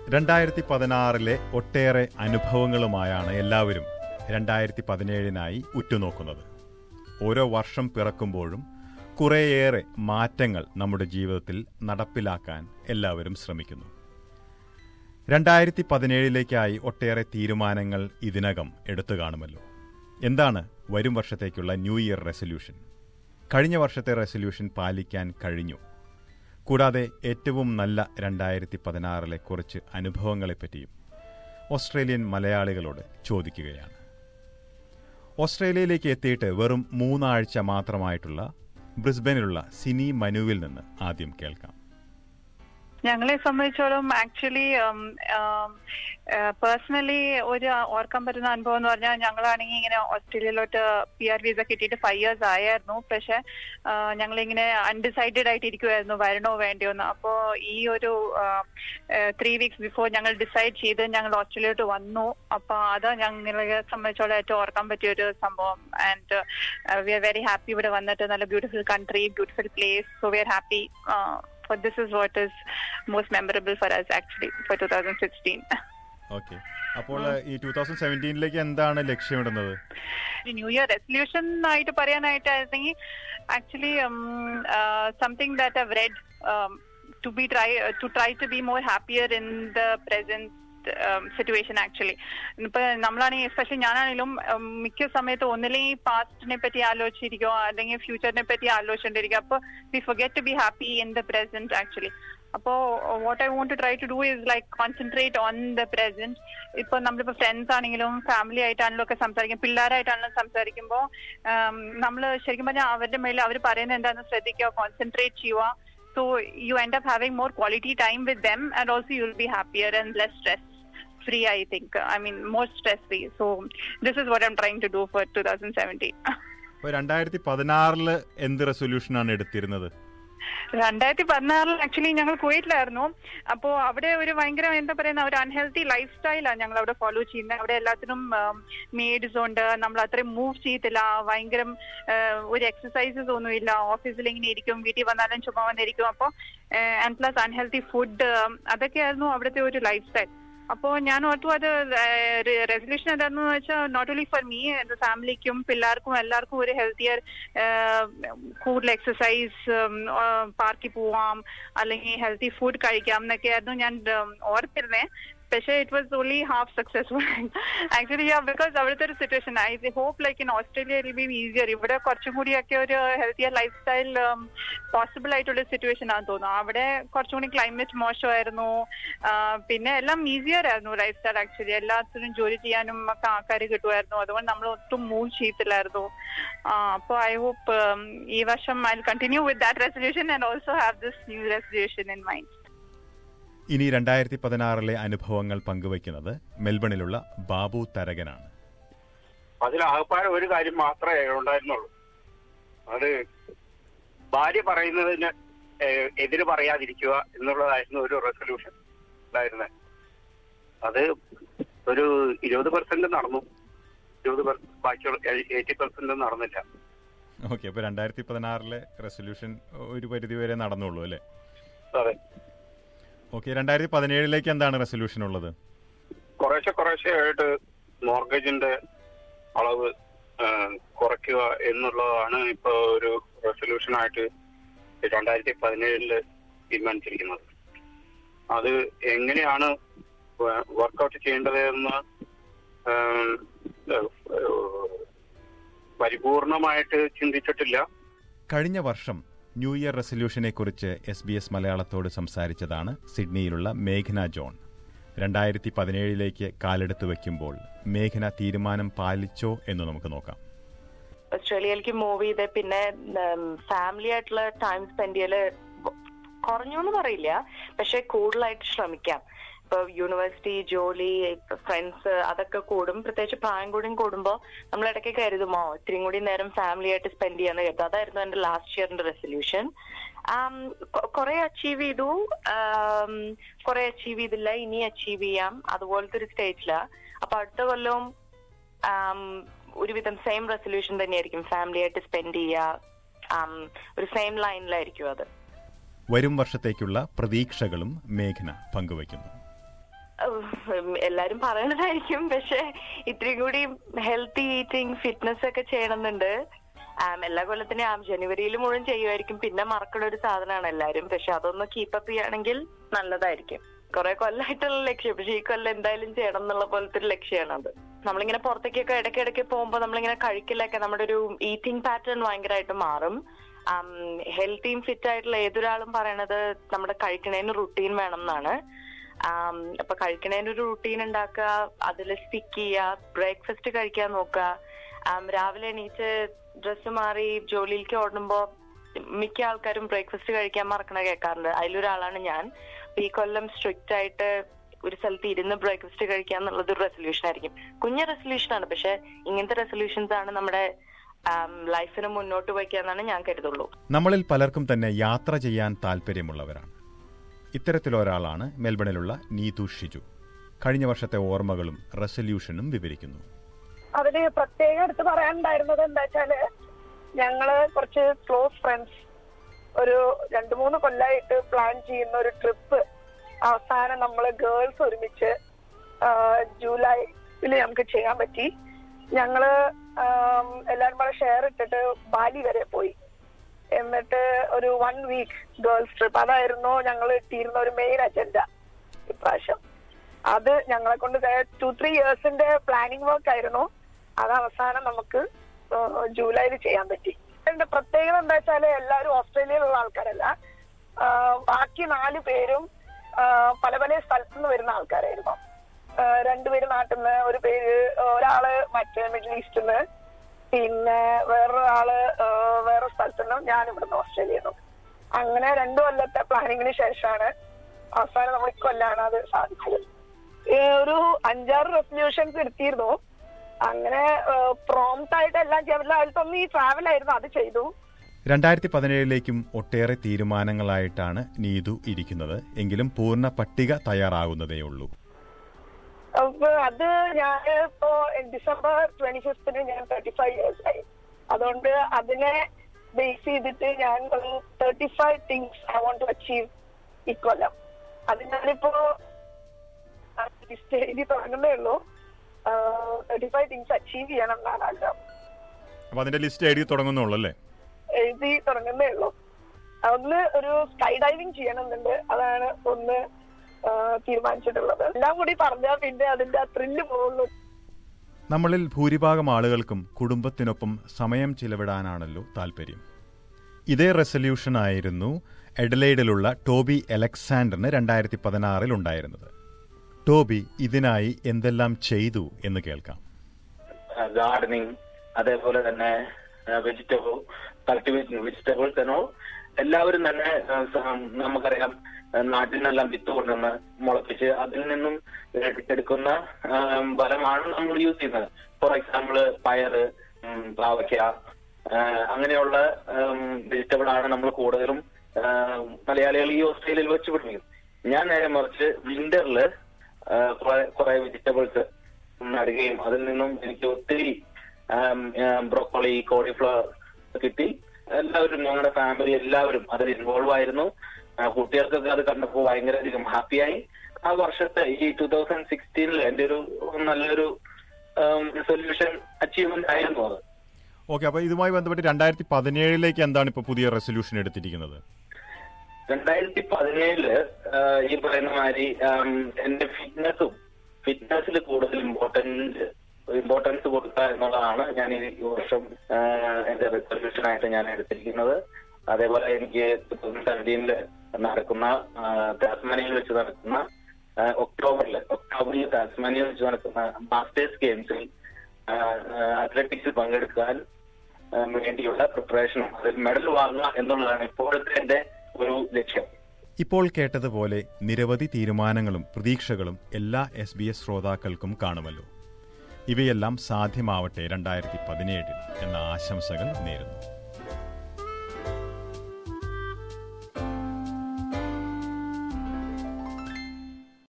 രണ്ടായിരത്തി പതിനാറിലെ ഒട്ടേറെ അനുഭവങ്ങളുമായാണ് എല്ലാവരും രണ്ടായിരത്തി പതിനേഴിനായി ഉറ്റുനോക്കുന്നത് ഓരോ വർഷം പിറക്കുമ്പോഴും കുറേയേറെ മാറ്റങ്ങൾ നമ്മുടെ ജീവിതത്തിൽ നടപ്പിലാക്കാൻ എല്ലാവരും ശ്രമിക്കുന്നു രണ്ടായിരത്തി പതിനേഴിലേക്കായി ഒട്ടേറെ തീരുമാനങ്ങൾ ഇതിനകം എടുത്തു കാണുമല്ലോ എന്താണ് വരും വർഷത്തേക്കുള്ള ന്യൂ ഇയർ റെസൊല്യൂഷൻ കഴിഞ്ഞ വർഷത്തെ റെസൊല്യൂഷൻ പാലിക്കാൻ കഴിഞ്ഞു കൂടാതെ ഏറ്റവും നല്ല രണ്ടായിരത്തി പതിനാറിലെ കുറച്ച് അനുഭവങ്ങളെപ്പറ്റിയും ഓസ്ട്രേലിയൻ മലയാളികളോട് ചോദിക്കുകയാണ് ഓസ്ട്രേലിയയിലേക്ക് എത്തിയിട്ട് വെറും മൂന്നാഴ്ച മാത്രമായിട്ടുള്ള ബ്രിസ്ബനിലുള്ള സിനി മനുവിൽ നിന്ന് ആദ്യം കേൾക്കാം ഞങ്ങളെ സംബന്ധിച്ചോളം ആക്ച്വലി പേഴ്സണലി ഒരു ഓർക്കാൻ പറ്റുന്ന അനുഭവം എന്ന് പറഞ്ഞാൽ ഞങ്ങളാണെങ്കിൽ ഇങ്ങനെ ഓസ്ട്രേലിയയിലോട്ട് പി ആർ വിസ കിട്ടിയിട്ട് ഫൈവ് ഇയേഴ്സ് ആയിരുന്നു പക്ഷെ ഞങ്ങളിങ്ങനെ അൺഡിസൈഡഡ് ആയിട്ട് ഇരിക്കുമായിരുന്നു വരണോ വേണ്ടയോ എന്ന് അപ്പോൾ ഈ ഒരു ത്രീ വീക്സ് ബിഫോർ ഞങ്ങൾ ഡിസൈഡ് ചെയ്ത് ഞങ്ങൾ ഓസ്ട്രേലിയയിലോട്ട് വന്നു അപ്പോൾ അത് ഞങ്ങളെ സംബന്ധിച്ചോളം ഏറ്റവും ഓർക്കാൻ പറ്റിയ ഒരു സംഭവം and we are very happy ഇവിടെ വന്നിട്ട് നല്ല beautiful country beautiful place so we are happy for this is what is most memorable for us actually for 2016 okay അപ്പോൾ ഈ ടൂ തൗസൻഡ് സെവൻറ്റീനിലേക്ക് എന്താണ് ലക്ഷ്യമിടുന്നത് ന്യൂ ഇയർ റെസൊല്യൂഷൻ ആയിട്ട് പറയാനായിട്ടായിരുന്നെങ്കിൽ actually something that have read to be try to try to be more happier in the present situation actually ഇപ്പൊ നമ്മളാണെങ്കിൽ especially ഞാനാണെങ്കിലും മിക്ക സമയത്ത് ഒന്നില്ലെങ്കിൽ പാസ്റ്റിനെ പറ്റി ആലോചിച്ചിരിക്കോ അല്ലെങ്കിൽ ഫ്യൂച്ചറിനെ പറ്റി ആലോചിച്ചുകൊണ്ടിരിക്കുക അപ്പോൾ we forget to be happy in the present actually അപ്പോ what I want to try to do is like concentrate on the present ഇപ്പൊ നമ്മളിപ്പോ ഫ്രണ്ട്സ് ആണെങ്കിലും ഫാമിലി ആയിട്ടാണെങ്കിലും ഒക്കെ സംസാരിക്കും പിള്ളേരായിട്ടാണെങ്കിലും സംസാരിക്കുമ്പോൾ നമ്മൾ ശരിക്കും പറഞ്ഞാൽ അവരുടെ മേലെ അവർ പറയുന്നത് എന്താണെന്ന് ശ്രദ്ധിക്കുക കോൺസെൻട്രേറ്റ് ചെയ്യുക so you end up having more quality time with them and also you'll be happier and less stress free i think i mean more stress free so this is what i'm trying to do for 2017 അപ്പോൾ രണ്ടായിരത്തി പതിനാറില് എന്ത് റെസൊല്യൂഷനാണ് എടുത്തിരുന്നത് രണ്ടായിരത്തി പതിനാറിൽ actually ഞങ്ങൾ കുവൈറ്റിലായിരുന്നു അപ്പോൾ അവിടെ ഒരു ഭയങ്കര എന്താ പറയുന്ന ഒരു അൺഹെൽത്തി ലൈഫ് സ്റ്റൈലാണ് ഞങ്ങൾ അവിടെ ഫോളോ ചെയ്യുന്നത് അവിടെ എല്ലാത്തിനും മെയ്ഡ്സ് ഉണ്ട് നമ്മൾ അത്രയും മൂവ് ചെയ്യത്തില്ല ഭയങ്കര ഒരു എക്സസൈസസ് ഒന്നുമില്ല ഓഫീസിൽ ഇങ്ങനെ ഇരിക്കും വീട്ടിൽ വന്നാലും ചുമ്മാ വന്നിരിക്കും അപ്പോൾ ആൻഡ് പ്ലസ് അൺഹെൽത്തി ഫുഡ് അതൊക്കെയായിരുന്നു അവിടുത്തെ ഒരു ലൈഫ് സ്റ്റൈൽ അപ്പോ ഞാൻ ഓർത്തു അത് റെസൊല്യൂഷൻ എന്താണെന്ന് വെച്ചാൽ നോട്ട് ഓൺലി ഫോർ മീ എന്റെ ഫാമിലിക്കും പിള്ളേർക്കും എല്ലാവർക്കും ഒരു ഹെൽത്തിയർ കൂടുതൽ എക്സസൈസ് പാർക്കിൽ പോവാം അല്ലെങ്കിൽ ഹെൽത്തി ഫുഡ് കഴിക്കാം എന്നൊക്കെയായിരുന്നു ഞാൻ ഓർത്തിരുന്നേ പക്ഷേ it was only half successful actually because അവിടുത്തെ ഒരു situation I hope like in Australia ഇൽ ബി ഈസിയർ ഇവിടെ കുറച്ചും കൂടിയൊക്കെ ഒരു ഹെൽത്തിയർ ലൈഫ് സ്റ്റൈൽ പോസിബിൾ ആയിട്ടുള്ള സിറ്റുവേഷൻ ആണെന്ന് തോന്നുന്നു അവിടെ കുറച്ചും കൂടി ക്ലൈമറ്റ് മോശമായിരുന്നു പിന്നെ എല്ലാം ഈസിയർ ആയിരുന്നു ലൈഫ് സ്റ്റൈൽ ആക്ച്വലി എല്ലാത്തിനും ജോലി ചെയ്യാനും ഒക്കെ ആൾക്കാർ കിട്ടുമായിരുന്നു അതുകൊണ്ട് നമ്മൾ ഒട്ടും മൂവ് ചെയ്യത്തില്ലായിരുന്നു അപ്പോൾ ഐ ഹോപ്പ് ഈ വർഷം I continue with that resolution and also have this new resolution in mind ഇനി രണ്ടായിരത്തി പതിനാറിലെ അനുഭവങ്ങൾ പങ്കുവയ്ക്കുന്നത് മെൽബണിലുള്ള ബാബു തരകനാണ് അതിൽ ആകപ്പാടെ ഒരു കാര്യം മാത്രമേ ഉണ്ടായിരുന്നുള്ളൂ അത് ഭാര്യ പറയുന്നതിന് എതിര് പറയാതിരിക്കുക എന്നുള്ളതായിരുന്നു ഒരു റെസൊല്യൂഷൻ ഉണ്ടായിരുന്നത് അത് ഒരു ഇരുപത് പെർസെന്റ് നടന്നു ഇരുപത് ബാക്കിയുള്ള എയ്റ്റി പെർസെന്റ് നടന്നില്ല ഓക്കെ അപ്പൊ രണ്ടായിരത്തി പതിനാറിലെ റെസൊല്യൂഷൻ ഒരു പരിധി വരെ നടന്നുള്ളൂ അല്ലേ അതെ ഓക്കെ രണ്ടായിരത്തി പതിനേഴിലേക്ക് എന്താണ് റെസൊല്യൂഷൻ ഉള്ളത് കുറേശ്ശെ കുറേശ്ശെ ആയിട്ട് മോർഗേജിന്റെ അളവ് കുറയ്ക്കുക എന്നുള്ളതാണ് ഇപ്പൊ ഒരു റെസൊല്യൂഷൻ ആയിട്ട് രണ്ടായിരത്തി പതിനേഴില് തീരുമാനിച്ചിരിക്കുന്നത് അത് എങ്ങനെയാണ് വർക്കൗട്ട് ചെയ്യേണ്ടത് എന്ന് പരിപൂർണമായിട്ട് ചിന്തിച്ചിട്ടില്ല കഴിഞ്ഞ വർഷം ന്യൂ ഇയർ റെസൊല്യൂഷനെ കുറിച്ച് എസ് ബി എസ് മലയാളത്തോട് സംസാരിച്ചതാണ് സിഡ്നിയിലുള്ള മേഘന ജോൺ രണ്ടായിരത്തി പതിനേഴിലേക്ക് കാലെടുത്ത് വെക്കുമ്പോൾ മേഘന തീരുമാനം പാലിച്ചോ എന്ന് നമുക്ക് നോക്കാം ഓസ്ട്രേലിയയിലേക്ക് മൂവ് ചെയ്ത് പിന്നെ ഫാമിലി ആയിട്ടുള്ള ടൈം സ്പെൻഡ് ചെയ്യല് കുറഞ്ഞു എന്ന് പറയില്ല പക്ഷെ കൂടുതലായിട്ട് ശ്രമിക്കാം ഇപ്പൊ യൂണിവേഴ്സിറ്റി ജോലി ഫ്രണ്ട്സ് അതൊക്കെ കൂടും പ്രത്യേകിച്ച് പ്രായം കൂടിയും കൂടുമ്പോൾ നമ്മൾ ഇടയ്ക്ക് കരുതുമോ ഇത്രയും കൂടി നേരം ഫാമിലി ആയിട്ട് സ്പെൻഡ് ചെയ്യാന്ന് കരുതും അതായിരുന്നു എന്റെ ലാസ്റ്റ് ഇയറിന്റെ റെസൊല്യൂഷൻ കുറെ അച്ചീവ് ചെയ്തു കുറെ അച്ചീവ് ചെയ്തില്ല ഇനി അച്ചീവ് ചെയ്യാം അതുപോലത്തെ ഒരു സ്റ്റേജിലാ അപ്പൊ അടുത്ത കൊല്ലവും ഒരുവിധം സെയിം റെസൊല്യൂഷൻ തന്നെയായിരിക്കും ഫാമിലി ആയിട്ട് സ്പെൻഡ് ചെയ്യുക ഒരു സെയിം ലൈനിലായിരിക്കും അത് വരും വർഷത്തേക്കുള്ള പ്രതീക്ഷകളും മേഘന പങ്കുവയ്ക്കുന്നു ഉം, എല്ലാരും പറയണതായിരിക്കും പക്ഷെ ഇത്രയും കൂടി ഹെൽത്തി ഈറ്റിംഗ് ഫിറ്റ്നസ് ഒക്കെ ചെയ്യണമെന്നുണ്ട് ആം, എല്ലാ കൊല്ലത്തിനും ആം ജനുവരിയിൽ മുഴുവൻ ചെയ്യുമായിരിക്കും പിന്നെ മറക്കണ ഒരു സാധനമാണ് എല്ലാരും പക്ഷെ അതൊന്ന് കീപ്പപ്പ് ചെയ്യുകയാണെങ്കിൽ നല്ലതായിരിക്കും കുറെ കൊല്ലമായിട്ടുള്ള ലക്ഷ്യം പക്ഷെ ഈ കൊല്ലം എന്തായാലും ചെയ്യണം എന്നുള്ള പോലത്തെ ഒരു ലക്ഷ്യമാണ് അത് നമ്മളിങ്ങനെ പുറത്തേക്കൊക്കെ ഇടയ്ക്കിടയ്ക്ക് പോകുമ്പോൾ നമ്മളിങ്ങനെ കഴിക്കലൊക്കെ നമ്മുടെ ഒരു ഈറ്റിംഗ് പാറ്റേൺ ഭയങ്കരമായിട്ട് മാറും ഹെൽത്തിയും ഫിറ്റ് ആയിട്ടുള്ള ഏതൊരാളും പറയണത് നമ്മുടെ കഴിക്കണേന് റുട്ടീൻ വേണം എന്നാണ് ആം, അപ്പൊ കഴിക്കണേന് ഒരു റുട്ടീൻ ഉണ്ടാക്കുക അതിൽ സ്റ്റിക്ക് ചെയ്യുക ബ്രേക്ക്ഫാസ്റ്റ് കഴിക്കാൻ നോക്കുക ആം, രാവിലെ എണീറ്റ് ഡ്രസ്സ് മാറി ജോലിയിലേക്ക് ഓടുമ്പോ മിക്ക ആൾക്കാരും ബ്രേക്ക്ഫാസ്റ്റ് കഴിക്കാൻ മറക്കണ കേൾക്കാറുണ്ട് അതിലൊരാളാണ് ഞാൻ അപ്പൊ ഈ കൊല്ലം സ്ട്രിക്റ്റ് ആയിട്ട് ഒരു സ്ഥലത്ത് ഇരുന്ന് ബ്രേക്ക്ഫാസ്റ്റ് കഴിക്കുക എന്നുള്ളത് ഒരു റെസൊല്യൂഷൻ ആയിരിക്കും കുഞ്ഞ റെസൊല്യൂഷൻ ആണ് പക്ഷെ ഇങ്ങനത്തെ റെസൊല്യൂഷൻസ് ആണ് നമ്മുടെ ലൈഫിന് മുന്നോട്ട് വയ്ക്കുക എന്നാണ് ഞാൻ കരുതുള്ളൂ നമ്മളിൽ പലർക്കും തന്നെ യാത്ര ചെയ്യാൻ താല്പര്യമുള്ളവരാണ് ഇത്തരത്തിലൊരാളാണ് മെൽബണിലുള്ള നീതു ഷിജു കഴിഞ്ഞ വർഷത്തെ ഓർമ്മകളും റെസൊല്യൂഷനും വിവരിക്കുന്നു അതിന് പ്രത്യേകം എടുത്ത് പറയാനുണ്ടായിരുന്നത് എന്താ വെച്ചാല് ഞങ്ങള് കുറച്ച് ക്ലോസ് ഫ്രണ്ട്സ് ഒരു രണ്ടു മൂന്ന് കൊല്ലമായിട്ട് പ്ലാൻ ചെയ്യുന്ന ഒരു ട്രിപ്പ് അവസാനം നമ്മള് ഗേൾസ് ഒരുമിച്ച് ആ, ജൂലൈയിൽ നമുക്ക് ചെയ്യാൻ പറ്റി ഞങ്ങള് ആം, എല്ലാരും കൂടെ ഷെയർ ഇട്ടിട്ട് ബാലി വരെ പോയി എന്നിട്ട് ഒരു വൺ വീക്ക് ഗേൾസ് ട്രിപ്പ് അതായിരുന്നു ഞങ്ങൾ ഇട്ടിരുന്ന ഒരു മെയിൻ അജണ്ട ഇപ്രാവശ്യം അത് ഞങ്ങളെ കൊണ്ട് ടു ത്രീ ഇയേഴ്സിന്റെ പ്ലാനിങ് വർക്ക് ആയിരുന്നു അത് അവസാനം നമുക്ക് ജൂലൈയിൽ ചെയ്യാൻ പറ്റി എന്റെ പ്രത്യേകത എന്താ വെച്ചാല് എല്ലാവരും ഓസ്ട്രേലിയയിലുള്ള ആൾക്കാരല്ല ആ, ബാക്കി നാല് പേരും ആ, പല പല സ്ഥലത്തു നിന്ന് വരുന്ന ആൾക്കാരായിരുന്നു ആ, രണ്ടുപേര് നാട്ടിൽ നിന്ന് ഒരു പേര് ഒരാള് മറ്റേ മിഡിൽ ഈസ്റ്റിൽ നിന്ന് പിന്നെ വേറൊരാള് ആ, വേറെ സ്ഥലത്തു നിന്നും ഞാൻ ഇവിടുന്ന് ഓസ്ട്രേലിയയിൽ നിന്നും അങ്ങനെ രണ്ടു കൊല്ലത്തെ പ്ലാനിങ്ങിന് ശേഷമാണ് അവസാനം നമ്മൾ ഇക്കൊല്ലാണ് അത് സാധിച്ചത് ഏ, ഒരു അഞ്ചാറ് റെസൊല്യൂഷൻസ് എടുത്തിരുന്നു അങ്ങനെ പ്രോംപ്റ്റ് ആയിട്ട് എല്ലാം ചെയ്യാൻ പറ്റില്ല അതിലത്തൊന്നും ഈ ട്രാവൽ ആയിരുന്നു അത് ചെയ്തു രണ്ടായിരത്തി പതിനേഴിലേക്കും ഒട്ടേറെ തീരുമാനങ്ങളായിട്ടാണ് നീതു ഇരിക്കുന്നത് എങ്കിലും പൂർണ്ണ പട്ടിക തയ്യാറാകുന്നതേയുള്ളൂ അപ്പൊ അത് ഞാൻ ഇപ്പോ ഡിസംബർ ട്വന്റി ഫിഫ്തിന് ഞാൻ തേർട്ടി ഫൈവ് ഇയേഴ്സ് ആയി അതുകൊണ്ട് അതിനെ ബേസ് ചെയ്തിട്ട് ഞാൻ ഒരു thirty five things I want to achieve ഇക്കൊല്ലം അത് ഞാനിപ്പോ ലിസ്റ്റ് എഴുതി തുടങ്ങുന്നേ ഉള്ളൂ തേർട്ടി ഫൈവ് തിങ്സ് അച്ചീവ് ചെയ്യണം എന്നാണ് ആഗ്രഹം അപ്പൊ അതിന്റെ ലിസ്റ്റ് എഴുതി തുടങ്ങുന്നുള്ളൂ അല്ലേ എഴുതി തുടങ്ങുന്നേ ഉള്ളൂ ഒന്ന് ഒരു സ്കൈ ഡൈവിംഗ് ചെയ്യണമെന്നുണ്ട് അതാണ് ഒന്ന് ആ, തീരുമാനിച്ചിട്ടുള്ളത് എല്ലാം കൂടി പറഞ്ഞാൽ പിന്നെ അതിന്റെ ആ ത്രില്ല് പോകുള്ളൂ നമ്മളിൽ ഭൂരിഭാഗം ആളുകൾക്കും കുടുംബത്തിനൊപ്പം സമയം ചിലവിടാനാണല്ലോ താല്പര്യം ഇതേ റെസൊല്യൂഷൻ ആയിരുന്നു എഡലൈഡിലുള്ള ടോബി അലക്സാണ്ടറിന് രണ്ടായിരത്തി പതിനാറിൽ ഉണ്ടായിരുന്നത് ടോബി ഇതിനായി എന്തെല്ലാം ചെയ്തു എന്ന് കേൾക്കാം ഗാർഡനിങ് അതേപോലെ തന്നെ വെജിറ്റബിൾ കൾട്ടിവേറ്റ് വെജിറ്റബിൾസ് എന്നോ എല്ലാവരും തന്നെ ആ, സ- നമുക്കറിയാം ആ, നാട്ടിൽ നിന്നെല്ലാം വിത്ത് കൊണ്ടുവന്ന് മുളപ്പിച്ച് അതിൽ നിന്നും എടുക്കുന്ന ആ, ഫലമാണ് നമ്മൾ യൂസ് ചെയ്യുന്നത് ഫോർ എക്സാമ്പിൾ പയറ് ഉം, പാവയ്ക്ക ആ, അങ്ങനെയുള്ള വെജിറ്റബിൾ ആണ് നമ്മൾ കൂടുതലും ആ, മലയാളികൾ ഈ ഓസ്ട്രേലിയയിൽ വെച്ച് പിടിപ്പിക്കുന്നത് ഞാൻ നേരെ മറിച്ച് വിന്ററിൽ കുറെ വെജിറ്റബിൾസ് നടുകയും അതിൽ നിന്നും എനിക്ക് ഒത്തിരി ബ്രോക്കോളി കോളിഫ്ലവർ കിട്ടി എല്ലാവരും ഞങ്ങളുടെ ഫാമിലി എല്ലാവരും അതിൽ ഇൻവോൾവ് ആയിരുന്നു ആ, കുട്ടികൾക്കൊക്കെ അത് കണ്ടപ്പോൾ ഭയങ്കരധികം ഹാപ്പിയായി ആ വർഷത്തെ ഈ ടൂ തൗസൻഡ് സിക്സ്റ്റീനിൽ എന്റെ ഒരു നല്ലൊരു സൊല്യൂഷൻ അച്ചീവ്മെന്റ് ആയിരുന്നു അത് ഓക്കെ അപ്പൊ ഇതുമായി ബന്ധപ്പെട്ട് രണ്ടായിരത്തി പതിനേഴിലേക്ക് എന്താണ് ഇപ്പൊ പുതിയ റെസൊല്യൂഷൻ എടുത്തിരിക്കുന്നത് രണ്ടായിരത്തി പതിനേഴില് ഈ പറയുന്ന മാതിരി ആം, എന്റെ ഫിറ്റ്നസും ഫിറ്റ്നസിൽ കൂടുതൽ ഇമ്പോർട്ടൻസ് ഇമ്പോർട്ടൻസ് കൊടുക്കുക എന്നുള്ളതാണ് ഞാൻ ഈ വർഷം ആ, എന്റെ റെസൊല്യൂഷൻ ആയിട്ട് ഞാൻ എടുത്തിരിക്കുന്നത് അതേപോലെ എനിക്ക് ടൂ തൗസൻഡ് സെവൻറ്റീനില് നടക്കുന്ന താസ്മാനിയയിൽ വെച്ച് നടക്കുന്ന ആ, ഒക്ടോബറിൽ ഒക്ടോബറിൽ താസ്മാനിയയിൽ വെച്ച് നടക്കുന്ന മാസ്റ്റേഴ്സ് ഗെയിംസിൽ അത്ലറ്റിക്സിൽ പങ്കെടുക്കാൻ ആ, വേണ്ടിയുള്ള പ്രിപ്പറേഷനും അതിൽ മെഡൽ വാങ്ങുക എന്നുള്ളതാണ് ഇപ്പോഴത്തെ എന്റെ ഒരു ലക്ഷ്യം ഇപ്പോൾ കേട്ടതുപോലെ നിരവധി തീരുമാനങ്ങളും പ്രതീക്ഷകളും എല്ലാ എസ് ബി എസ് ശ്രോതാക്കൾക്കും കാണുമല്ലോ ഇവയെല്ലാം സാധ്യമാവട്ടെ രണ്ടായിരത്തി പതിനേഴിൽ എന്ന ആശംസകൾ നേരുന്നു